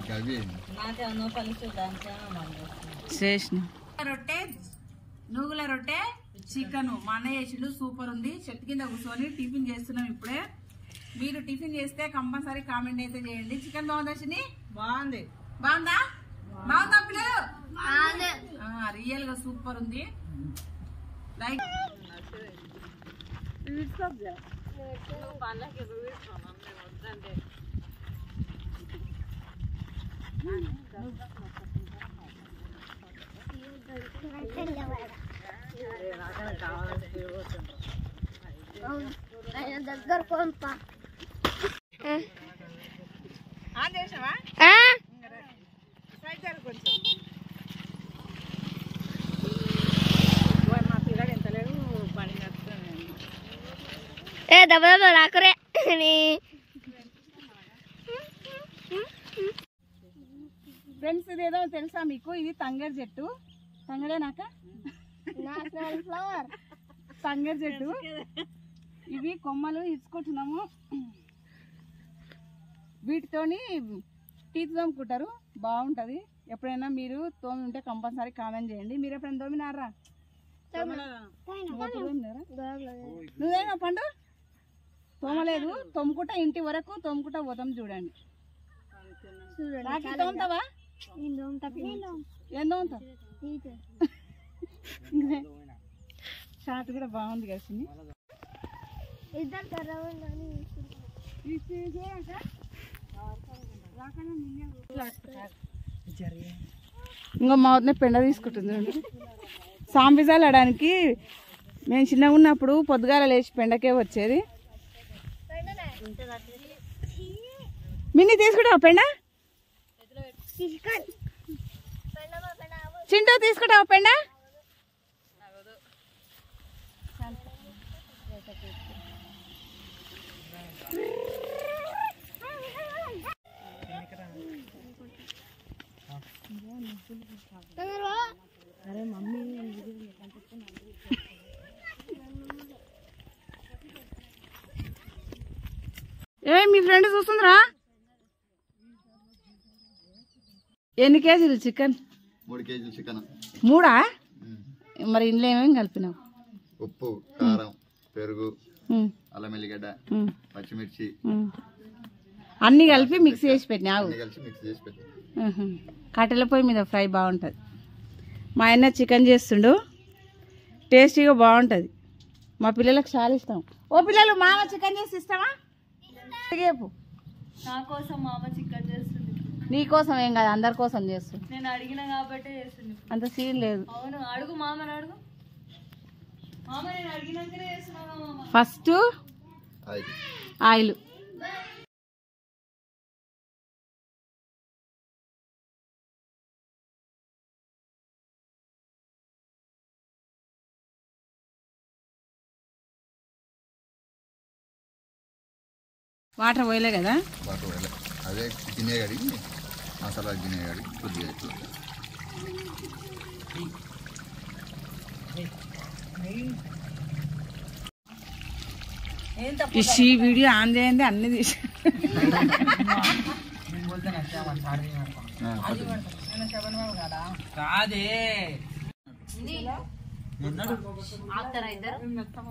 అవి చేసిన రొట్టె నూగుల రొట్టె చికెన్ మా అన్నయ్య చేసిండు సూపర్ ఉంది చెట్టు కింద కూర్చొని టిఫిన్ చేస్తున్నాం ఇప్పుడే మీరు టిఫిన్ చేస్తే కంపల్సరీ కామెంట్ అయితే చేయండి చికెన్ బాగుందా చిన్ని బాగుంది బాగుందా బాగుందా పిల్లలు రియల్ గా సూపర్ ఉంది లైక్ దగ్గర పంప ఆన్ చేసావా సైడ్ జరుగు కొంచెం మా పిల్లడు ఎంత లేడు పని నడుస్తుంది ఏ దెబ్బ దెబ్బ రాకరే నీ ఫ్రెండ్స్ ఇదేదో తెలుసా మీకు ఇది తంగేడు చెట్టు తంగడేనాక నేషనల్ ఫ్లవర్ తంగేడు చెట్టు ఇవి కొమ్మలు ఇచ్చుకుంటున్నాము వీటితోని టీత్ తోముకుంటారు బాగుంటది ఎప్పుడైనా మీరు తోమి ఉంటే కంపల్సరీ కామెంట్ చేయండి మీరు ఎప్పుడైనా తోమినారా నువ్వు ఎప్పుడు తోమినారా? నువ్వేనా పండు తోమలేదు తోముకుంటా ఇంటి వరకు తోముకుంటా పోతాం చూడండి రాఖీ తోముతావా ఏం తోముతావు షార్ట్ కూడా బాగుంది కదా చిన్ని. ఇద్దరు కర్రవుందని ఇంకో మా వదిన పెండ తీసుకుంటుంది చూడండి. సాంబిజాలు ఆడడానికి మేము చిన్నగా ఉన్నప్పుడు పొద్దుగాల లేచి పెండకే వచ్చేది మిన్ని తీసుకుంటావా పెండ చింటూ తీసుకుంటావా పెండ ఏ మీ ఫ్రెండ్ చూస్తుందిరా ఎన్ని కేజీలు చికెన్ మూడు కేజీలు చికెన్ మూడా మరి ఇంట్లో ఏమేమి కలిపినావు ఉప్పు కారం పెరుగు ఉమ్, అల్లం ఎల్లిగడ్డ ఉమ్, పచ్చిమిర్చి ఉమ్. అన్నీ కలిపి మిక్స్ చేసి పెట్టినావు అన్ని కలిసి మిక్స్ చేసి పెట్టి ఉహు. కట్టెల పొయ్యి మీద ఫ్రై బాగుంటుంది మా ఆయన చికెన్ చేస్తుండు టేస్టీగా బాగుంటుంది మా పిల్లలకు చాలా ఇష్టం ఓ పిల్లలు మామ చికెన్ చేసి ఇస్తామా చెప్పు నా కోసం మా అమ్మ చికెన్ చేస్తుంది నీ కోసం ఏం కాదు అందరి కోసం చేస్తుంది నేను అడిగిన కాబట్టే చేస్తుంది అంత సీన్ లేదు అవును అడుగు మామని అడుగు మామ నేను అడిగినాకనే చేస్తున్నాను మామ ఫస్ట్ ఆయిల్ ఆయిల్ వాటర్ పోయలే కదా వాటర్ వేయాలి అదే గిన్నె కడిగి మసాలా గిన్నె కడిగి కొద్దిగా ఇట్లా ఇషి వీడియో ఆన్ చేయండి అన్ని తీసి ఆ, పట్టు. ఆపుతారా ఇద్దరు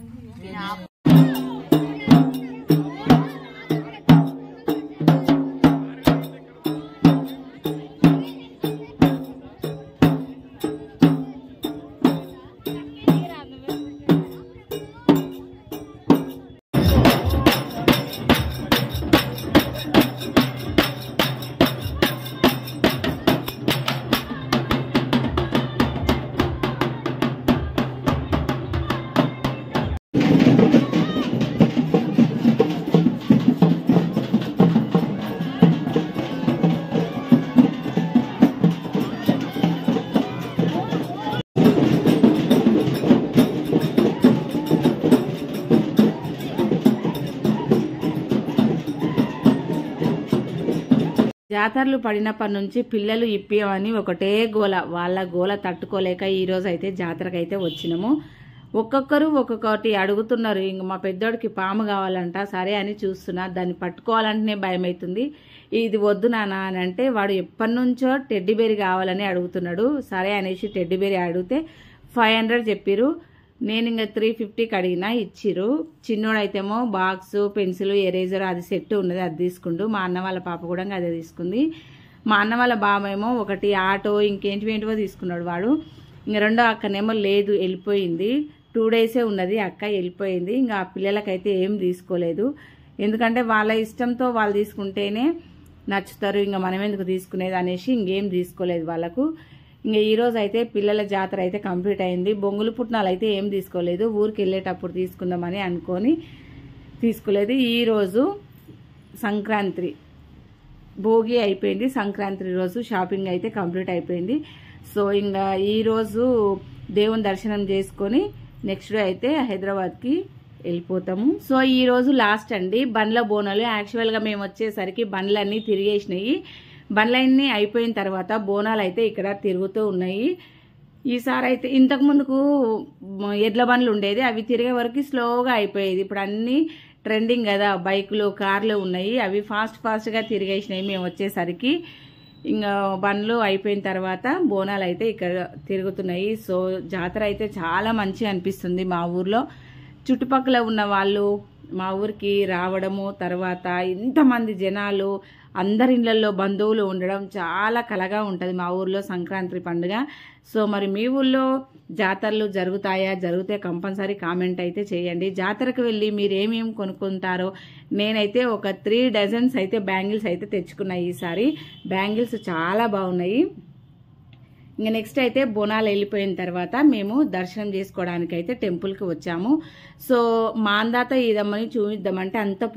జాతరలు పడినప్పటి నుంచి పిల్లలు ఇప్పియమని ఒకటే గోల వాళ్ళ గోల తట్టుకోలేక ఈ రోజు అయితే జాతరకు అయితే వచ్చినాము ఒక్కొక్కరు ఒక్కొక్కటి అడుగుతున్నారు ఇంక మా పెద్దోడికి పాము కావాలంట సరే అని చూస్తున్నా దాన్ని పట్టుకోవాలంటేనే భయం అవుతుంది ఇది వద్దు నాన్న అని అంటే వాడు ఎప్పటి నుంచో టెడ్డీ బేరీ కావాలని అడుగుతున్నాడు సరే అనేసి టెడ్డీ బేరీ అడిగితే ఫైవ్ హండ్రెడ్ చెప్పిరు నేను ఇంకా త్రీ ఫిఫ్టీకి అడిగినా ఇచ్చిరు చిన్నోడైతేమో బాక్స్ పెన్సిల్ ఎరేజర్ అది సెట్ ఉన్నది అది తీసుకుండు మా అన్న వాళ్ళ పాప కూడా ఇంకా అదే తీసుకుంది మా అన్న వాళ్ళ బాబేమో ఒకటి ఆటో ఇంకేంటివి ఏంటివో తీసుకున్నాడు వాడు ఇంకా రెండో అక్కనేమో లేదు వెళ్ళిపోయింది టూ డేసే ఉన్నది అక్క వెళ్ళిపోయింది ఇంకా ఆ పిల్లలకైతే ఏం తీసుకోలేదు ఎందుకంటే వాళ్ళ ఇష్టంతో వాళ్ళు తీసుకుంటేనే నచ్చుతారు ఇంకా మనం ఎందుకు తీసుకునేది అనేసి ఇంకేం తీసుకోలేదు వాళ్ళకు ఇంకా ఈ రోజు అయితే పిల్లల జాతర అయితే కంప్లీట్ అయింది బొంగులు పుట్నాలు అయితే ఏం తీసుకోలేదు ఊరికి వెళ్ళేటప్పుడు తీసుకుందామని అనుకొని తీసుకోలేదు ఈ రోజు సంక్రాంతి భోగి అయిపోయింది సంక్రాంతి రోజు షాపింగ్ అయితే కంప్లీట్ అయిపోయింది సో ఇంకా ఈ రోజు దేవుని దర్శనం చేసుకొని నెక్స్ట్ డే అయితే హైదరాబాద్కి వెళ్ళిపోతాము సో ఈ రోజు లాస్ట్ అండి బండ్ల బోనాలు యాక్చువల్గా మేము వచ్చేసరికి బండ్లన్నీ తిరిగేసినాయి బండ్లన్నీ అయిపోయిన తర్వాత బోనాలు అయితే ఇక్కడ తిరుగుతూ ఉన్నాయి ఈసారి అయితే ఇంతకు ముందుకు ఎడ్ల బండ్లు ఉండేది అవి తిరిగే వరకు స్లోగా అయిపోయేది ఇప్పుడు అన్ని ట్రెండింగ్ కదా బైకులు కార్లు ఉన్నాయి అవి ఫాస్ట్ ఫాస్ట్గా తిరిగేసినాయి మేము వచ్చేసరికి ఇంకా బండ్లు అయిపోయిన తర్వాత బోనాలు అయితే ఇక్కడ తిరుగుతున్నాయి సో జాతర అయితే చాలా మంచిగా అనిపిస్తుంది మా ఊర్లో చుట్టుపక్కల ఉన్న వాళ్ళు మా ఊరికి రావడము తర్వాత ఇంతమంది జనాలు అందరి ఇళ్లలో బంధువులు ఉండడం చాలా కలగా ఉంటుంది మా ఊర్లో సంక్రాంతి పండుగ సో మరి మీ ఊర్లో జాతరలు జరుగుతాయా జరిగితే కంపల్సరీ కామెంట్ అయితే చేయండి జాతరకు వెళ్ళి మీరు ఏమేమి కొనుక్కుంటారో నేనైతే ఒక త్రీ డజన్స్ అయితే బ్యాంగిల్స్ అయితే తెచ్చుకున్నా ఈసారి బ్యాంగిల్స్ చాలా బాగున్నాయి ఇంకా నెక్స్ట్ అయితే బోనాలు వెళ్ళిపోయిన తర్వాత మేము దర్శనం చేసుకోవడానికి అయితే టెంపుల్కి వచ్చాము సో మాందాత ఇదమ్మని చూపిద్దామంటే అంత